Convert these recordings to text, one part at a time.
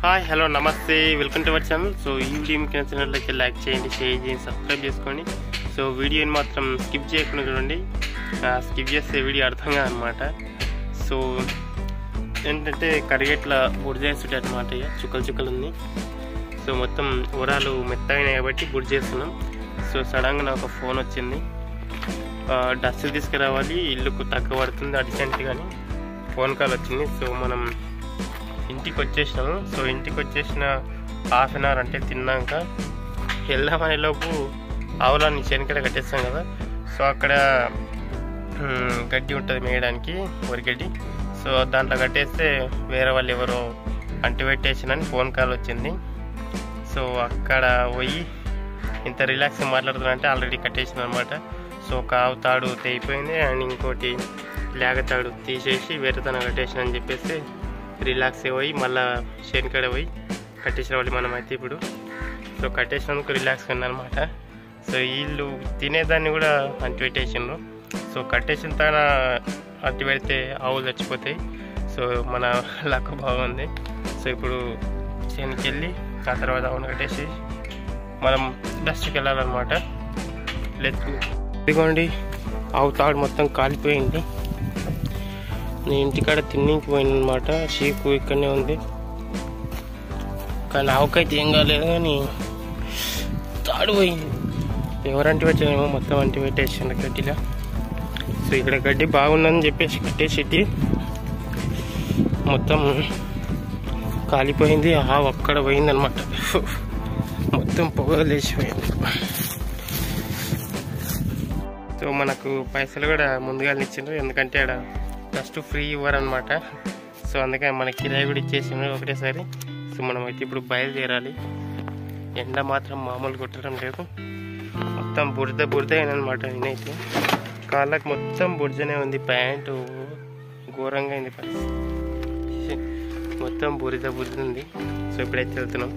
hi hello నమస్తే welcome to our channel so ఈ video మీకు నచ్చినట్లయితే లైక్ చేయండి షేర్ చేయండి సబ్స్క్రైబ్ చేసుకోండి సో వీడియోని మాత్రం స్కిప్ చేయకుండా చూడండి స్కిప్ చేస్తే వీడియో అర్థం కాదనమాట సో ఏంటంటే కరిగేట్ల బుడి చేస్తుంటే అనమాట ఇక చుక్కలు చుక్కలు ఉంది సో మొత్తం ఊరాలు మెత్తగా కాబట్టి బుడి చేస్తున్నాం సో సడన్గా నాకు ఒక ఫోన్ వచ్చింది డస్ట్ తీసుకురావాలి ఇల్లుకు తక్కువ పడుతుంది అర్జెంట్ కానీ ఫోన్ కాల్ వచ్చింది సో మనం ఇంటికి వచ్చేసినాము సో ఇంటికి వచ్చేసిన హాఫ్ అన్ అవర్ అంటే తిన్నాక వెళ్దామనే లోపు ఆవులాన్ని చెనికడ కట్టేస్తాం కదా సో అక్కడ మ్, గడ్డి ఉంటుంది మేయడానికి వరిగడ్డి సో దాంట్లో కట్టేస్తే వేరే వాళ్ళు ఎవరో అంటి పెట్టేసినని ఫోన్ కాల్ వచ్చింది సో అక్కడ పోయి ఇంత రిలాక్స్ మాట్లాడుతున్నా ఆల్రెడీ కట్టేసిన అనమాట సో ఒక ఆవు తాడు తెగిపోయింది అండ్ ఇంకోటి లేగ తాడు తీసేసి వేరే తన కట్టేసిన అని చెప్పేసి రిలాక్స్ అయిపోయి మళ్ళీ శనికడ పోయి కట్టేసిన వాళ్ళు మనం అయితే ఇప్పుడు సో కట్టేసినందుకు రిలాక్స్ అనమాట సో వీళ్ళు తినేదాన్ని కూడా అంటి పెట్టేసిండ్రు సో కట్టేసిన తన అంటి పెడితే ఆవులు చచ్చిపోతాయి సో మన లక్ బాగుంది సో ఇప్పుడు చేనికి వెళ్ళి ఆ తర్వాత ఆవును కట్టేసి మనం డస్ట్కి వెళ్ళాలన్నమాట లేదు ఇదిగోండి ఆవు తాడు మొత్తం కాలిపోయింది నేను ఇంటికాడ తిన్నికి పోయినమాట షీకు ఇక్కడనే ఉంది కానీ ఆవుకైతే ఏం కాలేదు కానీ తాడు పోయింది ఎవరంటి పెట్టానేమో మొత్తం అంటి పెట్టేసిండు గడ్డిలో సో ఇక్కడ గడ్డి బాగుందని చెప్పేసి కట్టేసి మొత్తం కాలిపోయింది ఆవు అక్కడ పోయిందనమాట మొత్తం పొగ లేచిపోయింది సో మనకు పైసలు కూడా ముందుగా ఇచ్చిండ్రు ఎందుకంటే ఆడ ఫస్ట్ ఫ్రీ ఇవ్వరనమాట సో అందుకని మన కిరాయి కూడా ఇచ్చేసిండ్రు ఒకటేసారి సో మనం అయితే ఇప్పుడు బయలుదేరాలి ఎండ మాత్రం మామూలు కొట్టడం లేదు మొత్తం బురద బురద అయినమాట నేనైతే కాళ్ళకి మొత్తం బురదనే ఉంది ప్యాంటు ఘోరంగా అయింది పరిస్థితి మొత్తం బురద బురద ఉంది సో ఇప్పుడైతే వెళ్తున్నాం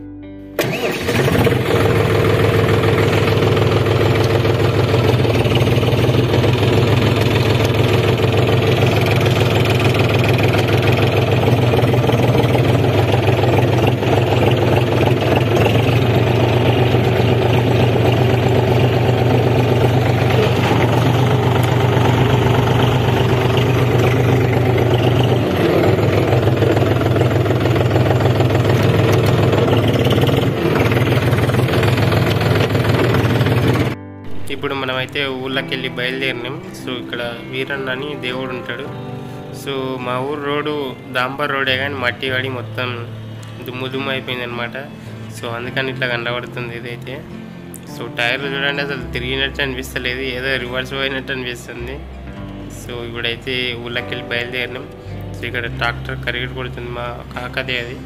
ఇప్పుడు మనమైతే ఊళ్ళకి వెళ్ళి బయలుదేరినాం సో ఇక్కడ వీరన్న అని దేవుడు ఉంటాడు సో మా ఊరు రోడ్డు దాంబర్ రోడే కానీ మట్టి వాడి మొత్తం దుమ్ము దుమ్ము అయిపోయింది అనమాట సో అందుకని ఇట్లా కనబడుతుంది ఇదైతే సో టైర్లు చూడండి అసలు తిరిగినట్టు అనిపిస్తలేదు ఏదో రివర్స్ పోయినట్టు అనిపిస్తుంది సో ఇప్పుడైతే ఊళ్ళకి వెళ్ళి బయలుదేరినాం సో ఇక్కడ ట్రాక్టర్ కరిగిడి కొడుతుంది మా కాకదే అది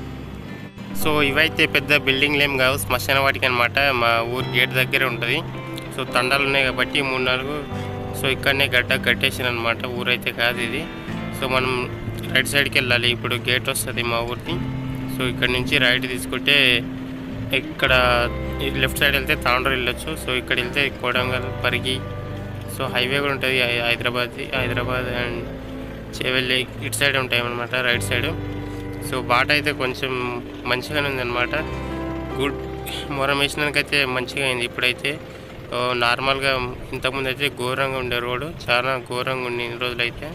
సో ఇవైతే పెద్ద బిల్డింగ్లు ఏం కావు శ్మశాన వాటికి అనమాట మా ఊరు గేట్ దగ్గరే ఉంటుంది సో తండాలు ఉన్నాయి కాబట్టి మూడు నాలుగు సో ఇక్కడనే గడ్డ కట్టేసిన అనమాట ఊరైతే కాదు ఇది సో మనం రైట్ సైడ్కి వెళ్ళాలి ఇప్పుడు గేట్ వస్తుంది మా ఊరిది సో ఇక్కడ నుంచి రైట్ తీసుకుంటే ఇక్కడ లెఫ్ట్ సైడ్ వెళ్తే తాండ్ర వెళ్ళొచ్చు సో ఇక్కడ వెళ్తే కోడంగల్ పరిగి సో హైవే కూడా ఉంటుంది హై- హైదరాబాద్ హైదరాబాద్ అండ్ చేవెళ్ళి ఇటు సైడ్ ఉంటాయి అనమాట రైట్ సైడ్ సో బాట అయితే కొంచెం మంచిగానే ఉందన్నమాట గుడ్ మొరం వేసినాకైతే మంచిగా అయింది ఇప్పుడైతే ఓ, నార్మల్గా ఇంతకుముందు అయితే ఘోరంగా ఉండే రోడ్డు చాలా ఘోరంగా ఉంది ఇన్ని రోజులైతే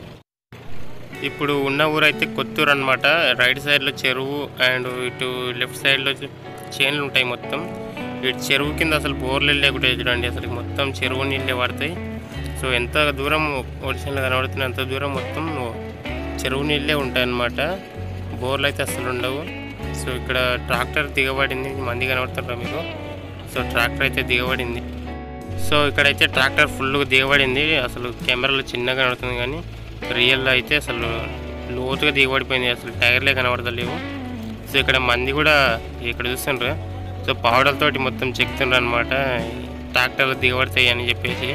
ఇప్పుడు ఉన్న ఊరు అయితే కొత్తూరు అనమాట రైట్ సైడ్లో చెరువు అండ్ ఇటు లెఫ్ట్ సైడ్లో చేన్లు ఉంటాయి మొత్తం ఇటు చెరువు కింద అసలు బోర్లు లేకుండా చూడండి అసలు మొత్తం చెరువు నీళ్ళే పడతాయి సో ఎంత దూరం ఒడిశాలో కనబడుతున్న అంత దూరం మొత్తం చెరువు నీళ్ళే ఉంటాయి అన్నమాట బోర్లు అయితే అసలు ఉండవు సో ఇక్కడ ట్రాక్టర్ దిగబడింది మంది కనబడుతుంటారు మీకు సో ట్రాక్టర్ అయితే దిగబడింది సో ఇక్కడైతే ట్రాక్టర్ ఫుల్గా దిగబడింది అసలు కెమెరాలో చిన్నగా కనబడుతుంది కానీ రియల్లో అయితే అసలు లోతుగా దిగబడిపోయింది అసలు టైర్లే కనబడతలేవు సో ఇక్కడ మంది కూడా ఇక్కడ చూస్తుండ్రు సో పావుడలతోటి మొత్తం చెక్తుండ్రు అనమాట ట్రాక్టర్లు దిగబడతాయి అని చెప్పేసి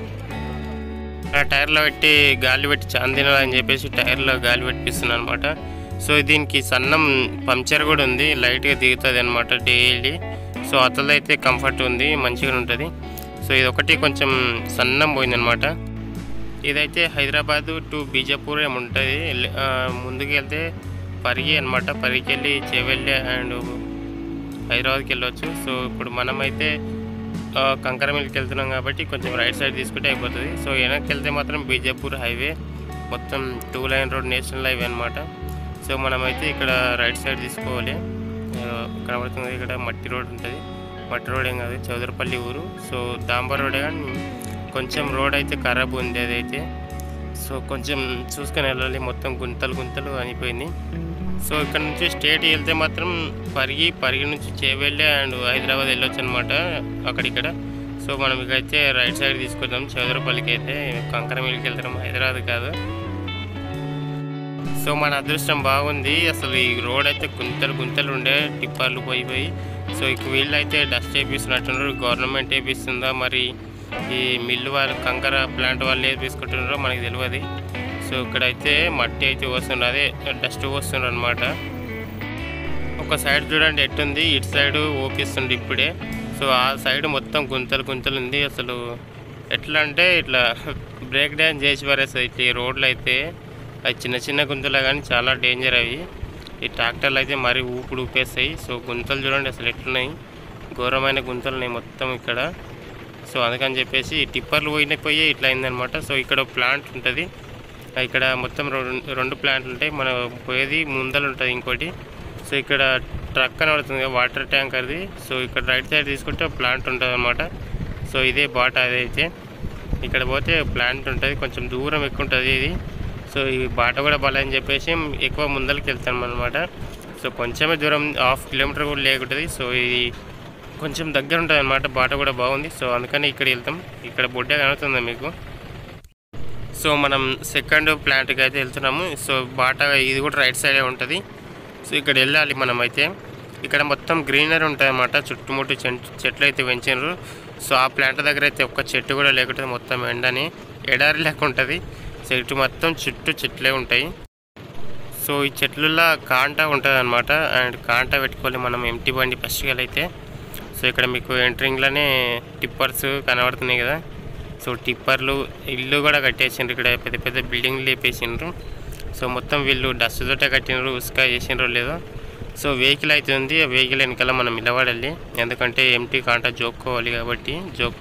ఆ టైర్లో పెట్టి గాలి పెట్టి చాందిన అని చెప్పేసి టైర్లో గాలి పెట్టిస్తున్నాను అనమాట సో దీనికి సన్నం పంచర్ కూడా ఉంది లైట్గా దిగుతుంది అనమాట డైలీ సో అతలైతే కంఫర్ట్ ఉంది మంచిగా ఉంటుంది సో ఇది ఒకటి కొంచెం సన్నం పోయిందనమాట ఇదైతే హైదరాబాద్ టు బీజాపూర్ ఏమి ఉంటుంది ముందుకు వెళ్తే పరిగి అనమాట పరిగి వెళ్ళి చేవెళ్ళి అండ్ హైదరాబాద్కి వెళ్ళొచ్చు సో ఇప్పుడు మనమైతే ఆ, కంకరమిల్కి వెళ్తున్నాం కాబట్టి కొంచెం రైట్ సైడ్ తీసుకుంటే అయిపోతుంది సో వెనక్కి వెళ్తే మాత్రం బీజాపూర్ హైవే మొత్తం two line road national highway అనమాట సో మనమైతే ఇక్కడ రైట్ సైడ్ తీసుకోవాలి ఆ, కనబడుతుంది ఇక్కడ మట్టి రోడ్ ఉంటుంది మట్టి రోడ్ ఏం కాదు చౌదరపల్లి ఊరు సో దాంబర్ రోడే కానీ కొంచెం రోడ్ అయితే ఖరాబ్ ఉంది అదైతే సో కొంచెం చూసుకొని వెళ్ళాలి మొత్తం గుంతలు గుంతలు అనిపోయింది సో ఇక్కడ నుంచి స్టేట్ వెళ్తే మాత్రం పరిగి పరిగి నుంచి చేవెళ్ళి అండ్ హైదరాబాద్ వెళ్ళొచ్చు అనమాట అక్కడిక్కడ సో మనం ఇకైతే రైట్ సైడ్ తీసుకుందాం చౌదరపల్లికి అయితే కంకరమిల్లికి వెళ్తాం హైదరాబాద్ కాదు సో మన అదృష్టం బాగుంది అసలు ఈ రోడ్ అయితే గుంతలు గుంతలు ఉండే టిప్పర్లు పోయి పోయి సో ఇక వీళ్ళు అయితే డస్ట్ వేపిస్తున్నట్టున్నారు గవర్నమెంట్ వేపిస్తుందా మరి ఈ మిల్లు వాళ్ళు కంకర ప్లాంట్ వాళ్ళు వేపించుకుంటున్నారో మనకి తెలియదు సో ఇక్కడైతే మట్టి అయితే వస్తుండ్రు అదే డస్ట్ వస్తుండ్రు అనమాట ఒక సైడ్ చూడండి ఎట్టుంది ఇటు సైడ్ ఓపిస్తుంది ఇప్పుడే సో ఆ సైడ్ మొత్తం గుంతలు గుంతలు ఉంది అసలు ఎట్లా అంటే ఇట్లా బ్రేక్ డ్యాన్స్ చేసి పారేస్తుంది ఇట్లా ఈ రోడ్లు అయితే అవి చిన్న చిన్న గుంతలు కానీ చాలా డేంజర్ అవి ఈ ట్రాక్టర్లు అయితే మరీ ఊపుడు ఊపేస్తాయి సో గుంతలు చూడండి అసలు ఎట్లున్నాయి ఘోరమైన గుంతలు ఉన్నాయి మొత్తం ఇక్కడ సో అందుకని చెప్పేసి ఈ టిప్పర్లు పోయిన పోయి ఇట్లా అయిందనమాట సో ఇక్కడ ప్లాంట్ ఉంటుంది ఇక్కడ మొత్తం రెండు రెండు ప్లాంట్లు ఉంటాయి మన పోయేది ముందలు ఉంటుంది ఇంకోటి సో ఇక్కడ ట్రక్ కనబడుతుంది కదా, వాటర్ ట్యాంకర్ది సో ఇక్కడ రైట్ సైడ్ తీసుకుంటే ప్లాంట్ ఉంటుంది అనమాట సో ఇదే బాట అదైతే ఇక్కడ పోతే ప్లాంట్ ఉంటుంది కొంచెం దూరం ఎక్కువ ఉంటుంది ఇది సో ఈ బాట కూడా బాగాలని చెప్పేసి ఎక్కువ ముందరికి వెళ్తాం అనమాట సో కొంచెమే దూరం హాఫ్ కిలోమీటర్ కూడా లేకుంటుంది సో ఇది కొంచెం దగ్గర ఉంటుంది అనమాట బాట కూడా బాగుంది సో అందుకని ఇక్కడ వెళ్తాం ఇక్కడ బొడ్డే కనుతుంది మీకు సో మనం సెకండ్ ప్లాంట్కి అయితే వెళ్తున్నాము సో బాట ఇది కూడా రైట్ సైడే ఉంటుంది సో ఇక్కడ వెళ్ళాలి మనం అయితే ఇక్కడ మొత్తం గ్రీనరీ ఉంటుంది అన్నమాట చుట్టుముట్టు చెట్- చెట్లు అయితే పెంచారు సో ఆ ప్లాంట్ దగ్గర అయితే ఒక్క చెట్టు కూడా లేకుంటుంది మొత్తం ఎండని ఎడారి లేక ఉంటుంది సో ఇటు మొత్తం చుట్టూ చెట్లే ఉంటాయి సో ఈ చెట్లలో కాంట ఉంటుంది అనమాట అండ్ కాంట పెట్టుకోవాలి మనం ఎంటీ బండి ఫస్ట్గా అయితే సో ఇక్కడ మీకు ఎంట్రింగ్లోనే టిప్పర్స్ కనబడుతున్నాయి కదా సో టిప్పర్లు ఇల్లు కూడా కట్టేసిండ్రు ఇక్కడ పెద్ద పెద్ద బిల్డింగ్లు లేపేసిండ్రు సో మొత్తం వీళ్ళు డస్ట్ తోటే కట్టినరు ఉసుక చేసిండ్రో లేదో సో వెహికల్ అయితే ఉంది ఆ వెహికల్ వెనకాల మనం నిలబడాలి ఎందుకంటే ఎంటీ కాంట జోక్కోవాలి కాబట్టి జోక్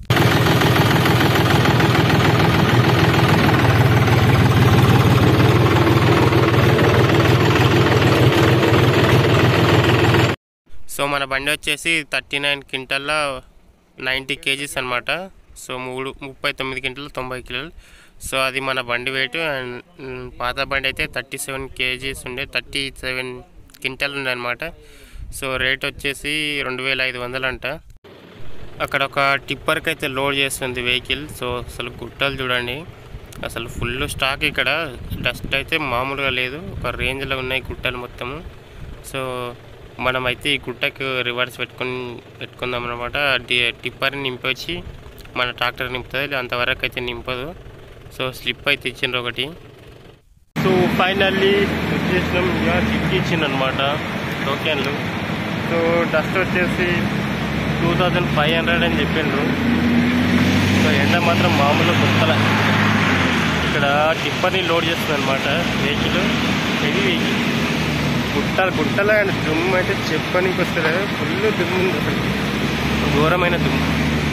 సో మన బండి వచ్చేసి థర్టీ నైన్ క్వింటల్లో నైంటీ కేజీస్ అనమాట సో మూడు ముప్పై తొమ్మిది క్వింటల్ తొంభై కిలోలు సో అది మన బండి వెయిట్ అండ్ మ్, పాత బండి అయితే థర్టీ సెవెన్ కేజీస్ ఉండే థర్టీ సెవెన్ క్వింటల్ ఉండే అనమాట సో రేట్ వచ్చేసి రెండు వేల ఐదు వందలు అంట అక్కడ ఒక టిప్పర్కి అయితే లోడ్ చేస్తుంది వెహికల్ సో అసలు గుట్టలు చూడండి అసలు ఫుల్ స్టాక్ ఇక్కడ డస్ట్ అయితే మామూలుగా లేదు ఒక రేంజ్లో ఉన్నాయి గుట్టలు మొత్తము సో మనమైతే ఈ గుట్టకు రివర్స్ పెట్టుకుని పెట్టుకుందాం అనమాట టిప్పర్ని నింపొచ్చి మన ట్రాక్టర్ నింపుతుంది అంతవరకు అయితే నింపదు సో స్లిప్ అయితే ఇచ్చిండ్రు ఒకటి సో ఫైనల్లీ వచ్చేసినాం ఇక చిక్కి ఇచ్చిండు అనమాట టోకెన్లు సో డస్ట్ వచ్చేసి టూ థౌజండ్ ఫైవ్ హండ్రెడ్ అని చెప్పిండ్రు సో ఎండ మాత్రం మామూలు గుట్టల ఇక్కడ టిప్పర్ని లోడ్ చేస్తుంది అనమాట వెహికల్ హెవీ వెహికల్ గుట్టలు గుట్టలు అండ్ దుమ్ము అయితే చెప్పడానికి వస్తుంది ఫుల్ దుమ్ము ఉంది అసలు ఘోరమైన దుమ్ము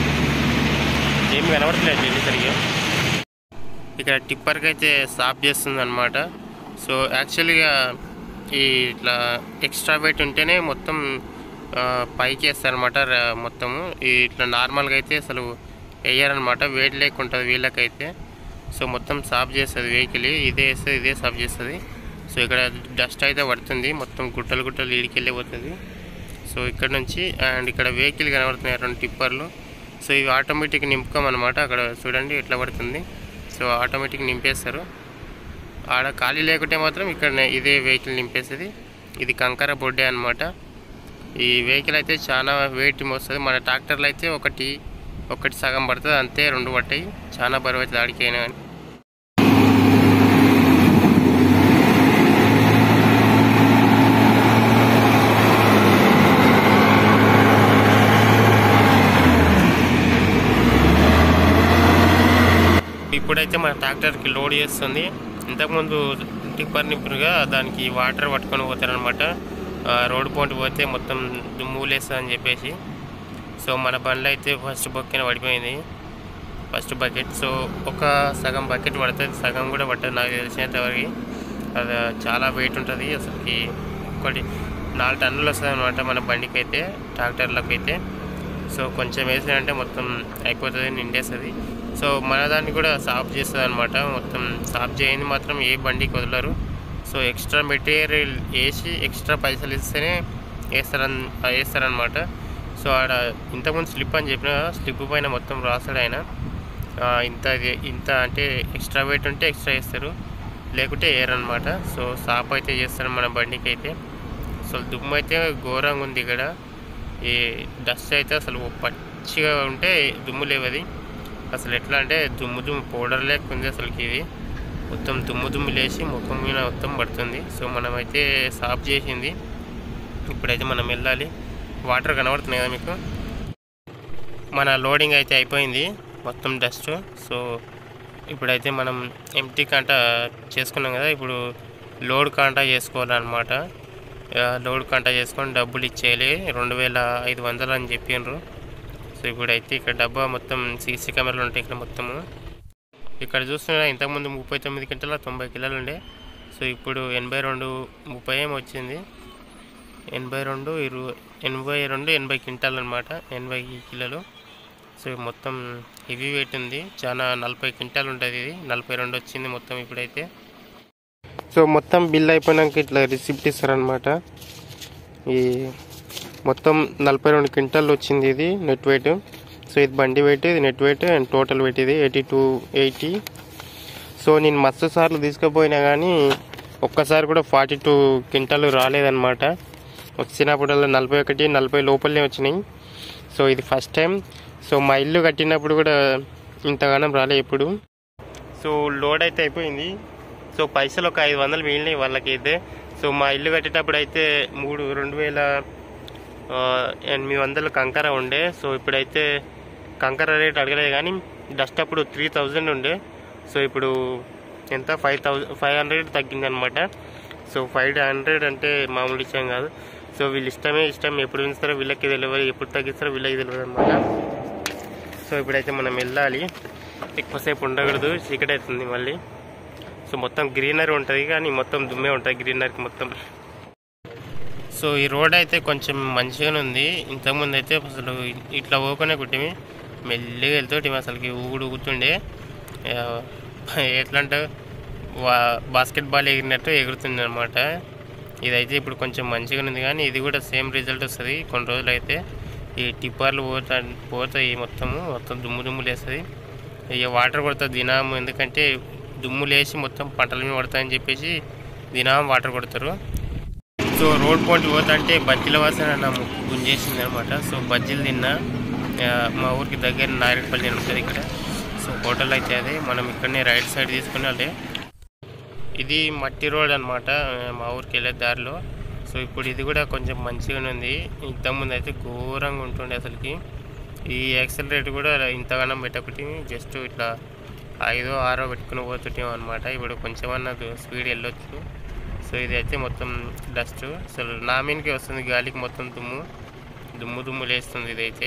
ఏం కనబడట్లేదు వెళ్ళి సరిగా ఇక్కడ టిప్పర్కి అయితే సాఫ్ చేస్తుంది అనమాట సో యాక్చువల్గా ఈ ఇట్లా ఎక్స్ట్రా వెయిట్ ఉంటేనే మొత్తం ఆ, పైకి వేస్తారనమాట మొత్తము ఈ ఇట్లా నార్మల్గా అయితే అసలు వేయరనమాట వెయిట్ లేకుంటుంది వీళ్ళకైతే సో మొత్తం సాఫ్ చేస్తుంది వెహికల్ ఇదే వేస్తుంది ఇదే సాఫ్ చేస్తుంది సో ఇక్కడ డస్ట్ అయితే పడుతుంది మొత్తం గుట్టలు గుట్టలు ఇడికి వెళ్ళిపోతుంది సో ఇక్కడ నుంచి అండ్ ఇక్కడ వెహికల్ కనబడుతున్నాయి రెండు టిప్పర్లు సో ఇవి ఆటోమేటిక్ నింపుకోమన్నమాట అక్కడ చూడండి ఎట్లా పడుతుంది సో ఆటోమేటిక్ నింపేస్తారు ఆడ ఖాళీ లేకుంటే మాత్రం ఇక్కడ ఇదే వెహికల్ నింపేస్తుంది ఇది కంకర బొడ్డే అనమాట ఈ వెహికల్ అయితే చాలా వెయిట్ మోస్తుంది మన ట్రాక్టర్లు అయితే ఒకటి ఒకటి సగం పడుతుంది అంతే రెండు పట్టాయి చాలా బరువు అవుతుంది ఆడికైనా కానీ ఇప్పుడైతే మన ట్రాక్టర్కి లోడ్ చేస్తుంది ఇంతకుముందు టిప్పర్ నిప్పురుగా దానికి వాటర్ పట్టుకొని పోతారనమాట రోడ్డు పోటీ పోతే మొత్తం దుమ్ములేస్తుంది అని చెప్పేసి సో మన బండ్లో అయితే ఫస్ట్ బొక్కిన పడిపోయింది ఫస్ట్ బకెట్ సో ఒక సగం బకెట్ పడుతుంది సగం కూడా పట్టదు నాకు తెలిసినంత వరకు అది చాలా వెయిట్ ఉంటుంది అసలుకి ఒకటి నాలుగు టన్నులు వస్తుంది అనమాట మన బండికి అయితే ట్రాక్టర్లకు అయితే సో కొంచెం వేసారంటే మొత్తం అయిపోతుంది నిండేస్తుంది సో మన దాన్ని కూడా సాఫ్ చేస్తుంది అనమాట మొత్తం సాఫ్ చేయండి మాత్రం ఏ బండికి వదలరు సో ఎక్స్ట్రా మెటీరియల్ వేసి ఎక్స్ట్రా పైసలు ఇస్తేనే వేస్తారన్ వేస్తారనమాట సో ఆడ ఇంతకుముందు స్లిప్ అని చెప్పిన స్లిప్ పైన మొత్తం రాస్తాడు ఆయన ఆ, ఇంత ఇది- ఇంత అంటే ఎక్స్ట్రా వెయిట్ ఉంటే ఎక్స్ట్రా వేస్తారు లేకుంటే ఎయిర్ అనమాట సో సాప్ అయితే చేస్తారు మన బండికి అయితే అసలు దుమ్ము అయితే ఘోరంగా ఉంది ఇక్కడ ఈ డస్ట్ అయితే అసలు పచ్చిగా ఉంటే దుమ్ము లేవది అసలు ఎట్లా అంటే దుమ్ము దుమ్ము పౌడర్ లేకుంది అసలుకి ఇది మొత్తం దుమ్ము దుమ్ము లేచి ముఖం మీద మొత్తం పడుతుంది సో మనమైతే సాఫ్ చేసింది ఇప్పుడైతే మనం వెళ్ళాలి వాటర్ కనబడుతున్నాయి కదా మీకు మన లోడింగ్ అయితే అయిపోయింది మొత్తం డస్ట్ సో ఇప్పుడైతే మనం ఎంటీ కాంటా చేసుకున్నాం కదా ఇప్పుడు లోడ్ కాంటా చేసుకోవాలన్నమాట ఆ, లోడ్ కాంటా చేసుకొని డబ్బులు ఇచ్చేయాలి రెండు వేల ఐదు వందలు అని చెప్పిండ్రు సో ఇప్పుడైతే ఇక్కడ డబ్బా మొత్తం సీసీ కెమెరాలు ఉంటాయి ఇక్కడ మొత్తము ఇక్కడ చూస్తున్నా ఇంతకుముందు ముప్పై తొమ్మిది క్వింటాల తొంభై కిలోలు ఉండే సో ఇప్పుడు ఎనభై రెండు ముప్పై ఏం వచ్చింది ఎనభై రెండు ఇరవై ఎనభై రెండు ఎనభై క్వింటాలు అనమాట ఎనభై కిలోలు సో మొత్తం హెవీ వెయిట్ ఉంది చాలా నలభై క్వింటాలు ఉంటుంది ఇది నలభై రెండు వచ్చింది మొత్తం ఇప్పుడైతే సో మొత్తం బిల్ అయిపోయినాక ఇట్లా రిసిప్ట్ ఇస్తారనమాట ఈ మొత్తం నలభై రెండు క్వింటాలు వచ్చింది ఇది నెట్ వెయిట్ సో ఇది బండి వెయిట్ ఇది net weight and total weight ఇది ఎయిటీ టూ ఎయిటీ సో నేను మస్తు సార్లు తీసుకుపోయినా కానీ ఒక్కసారి కూడా ఫార్టీ టూ క్వింటాలు రాలేదన్నమాట వచ్చినప్పుడల్లా నలభై ఒకటి నలభై లోపలనే వచ్చినాయి సో ఇది ఫస్ట్ టైం సో మా ఇల్లు కట్టినప్పుడు కూడా ఇంతగానం రాలే ఎప్పుడు సో లోడ్ అయితే అయిపోయింది సో పైసలు ఒక ఐదు వందలు మిగిలినాయి వాళ్ళకైతే సో మా ఇల్లు కట్టేటప్పుడు అయితే మూడు రెండు వేల ఆ, ఎనిమిది వందలు కంకర ఉండే సో ఇప్పుడైతే కంకర రేట్ అడగలేదు కానీ డస్ట్ అప్పుడు త్రీ థౌజండ్ ఉండే సో ఇప్పుడు ఎంత ఫైవ్ థౌజండ్ ఫైవ్ హండ్రెడ్ తగ్గిందనమాట సో ఫైవ్ హండ్రెడ్ అంటే మామూలు విషయం కాదు సో వీళ్ళు ఇష్టమే ఇష్టం ఎప్పుడు పెంచుతారో వీళ్ళకి తెలియదు ఎప్పుడు తగ్గిస్తారో వీళ్ళకి తెలియదు అనమాట సో ఇప్పుడైతే మనం వెళ్ళాలి ఎక్కువసేపు ఉండకూడదు చీకటి అవుతుంది మళ్ళీ సో మొత్తం గ్రీనరీ ఉంటుంది కానీ మొత్తం దుమ్మే ఉంటుంది గ్రీనరీకి మొత్తం సో ఈ రోడ్ అయితే కొంచెం మంచిగానే ఉంది ఇంతకుముందు అయితే అసలు ఇట్లా పోకునే కుట్టిమి మెల్లిగా వెళ్తుంటే అసలుకి ఊగుడు ఊగుతుండే ఆ, ఎట్లా అంటే వా బాస్కెట్ బాల్ ఎగిరినట్టు ఎగురుతుంది అనమాట ఇదైతే ఇప్పుడు కొంచెం మంచిగా ఉంది కానీ ఇది కూడా సేమ్ రిజల్ట్ వస్తుంది కొన్ని రోజులు అయితే ఈ టిప్పర్లు పోతా పోతాయి మొత్తము మొత్తం దుమ్ము దుమ్ము లేస్తుంది ఇక వాటర్ కొడుతుంది దినాము ఎందుకంటే దుమ్ము లేచి మొత్తం పంటల మీద పడతాయని చెప్పేసి దినాం వాటర్ కొడతారు సో రోడ్ పోటీ పోతుంటే బజ్జీల వాసన నా ముక్కు గుంజేసింది అనమాట సో బజ్జీలు తిన్నా ఆ, మా ఊరికి దగ్గర నారాయణపల్లి అని ఉంటుంది ఇక్కడ సో హోటల్ అయితే అదే మనం ఇక్కడనే రైట్ సైడ్ తీసుకుని వాళ్ళే ఇది మట్టి రోడ్ అనమాట మా ఊరికి వెళ్ళే దారిలో సో ఇప్పుడు ఇది కూడా కొంచెం మంచిగానే ఉంది ఇంతకుముందు అయితే ఘోరంగా ఉంటుండే అసలుకి ఈ యాక్సిలరేట్ కూడా ఇంతగానం పెట్టకుంటే జస్ట్ ఇట్లా ఐదో ఆరో పెట్టుకుని పోతుంటాం అనమాట ఇప్పుడు కొంచెం అన్నది స్పీడ్ వెళ్ళొచ్చు సో ఇది అయితే మొత్తం డస్ట్ అసలు నా మీదకి వస్తుంది గాలికి మొత్తం దుమ్ము దుమ్ము దుమ్ము లేస్తుంది ఇదైతే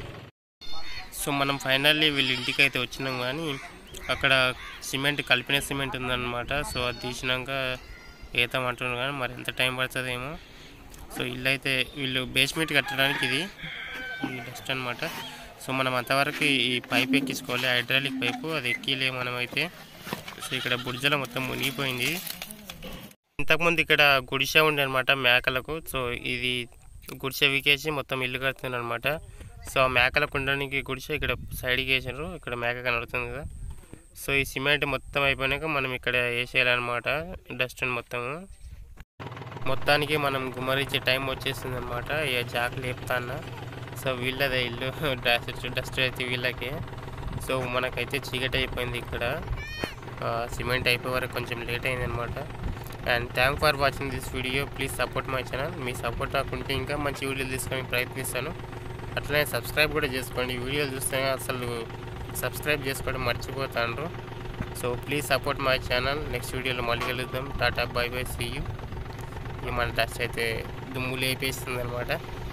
సో మనం ఫైనల్లీ వీళ్ళ ఇంటికి అయితే వచ్చినాం కానీ అక్కడ సిమెంట్ కలిపిన సిమెంట్ ఉందన్నమాట సో అది తీసినాక ఏతామంటున్నారు కానీ మరి ఎంత టైం పడుతుందేమో సో ఇల్లు అయితే వీళ్ళు బేస్మెంట్ కట్టడానికి ఇది ఈ డస్ట్ అనమాట సో మనం అంతవరకు ఈ పైప్ ఎక్కించుకోవాలి హైడ్రాలిక్ పైపు అది ఎక్కిలే మనం అయితే సో ఇక్కడ బుర్జల మొత్తం మునిగిపోయింది ఇంతకుముందు ఇక్కడ గుడిసె ఉండే అనమాట మేకలకు సో ఇది గుడిసె వీకేసి మొత్తం ఇల్లు కడుతున్నారు అనమాట సో ఆ మేకలకు ఉండడానికి గుడిసె ఇక్కడ సైడ్కి వేసారు ఇక్కడ మేక కనబడుతుంది కదా సో ఈ సిమెంట్ మొత్తం అయిపోయినాక మనం ఇక్కడ వేసేయాలన్నమాట డస్ట్ మొత్తము మొత్తానికి మనం గుమ్మరించే టైం వచ్చేసింది అనమాట ఇక జాక్ లేపుతాన్న సో వీళ్ళదే ఇల్లు డస్ట్ డస్ట్ అయితే వీళ్ళకి సో మనకైతే చీకటి అయిపోయింది ఇక్కడ ఆ, సిమెంట్ అయిపోయే వరకు కొంచెం లేట్ అయింది అనమాట and thank for watching this video please support my channel మీ సపోర్ట్ నాకుంటే ఇంకా మంచి వీడియోలు తీసుకొని ప్రయత్నిస్తాను అట్లనే సబ్స్క్రైబ్ కూడా చేసుకోండి ఈ వీడియోలు చూస్తే అసలు సబ్స్క్రైబ్ చేసుకోవడం మర్చిపోతాండ్రు so please support my channel next వీడియోలో మళ్ళీ కలుద్దాం tata bye bye see you ఈ మన టచ్ అయితే దుమ్ము లేపేస్తుంది అనమాట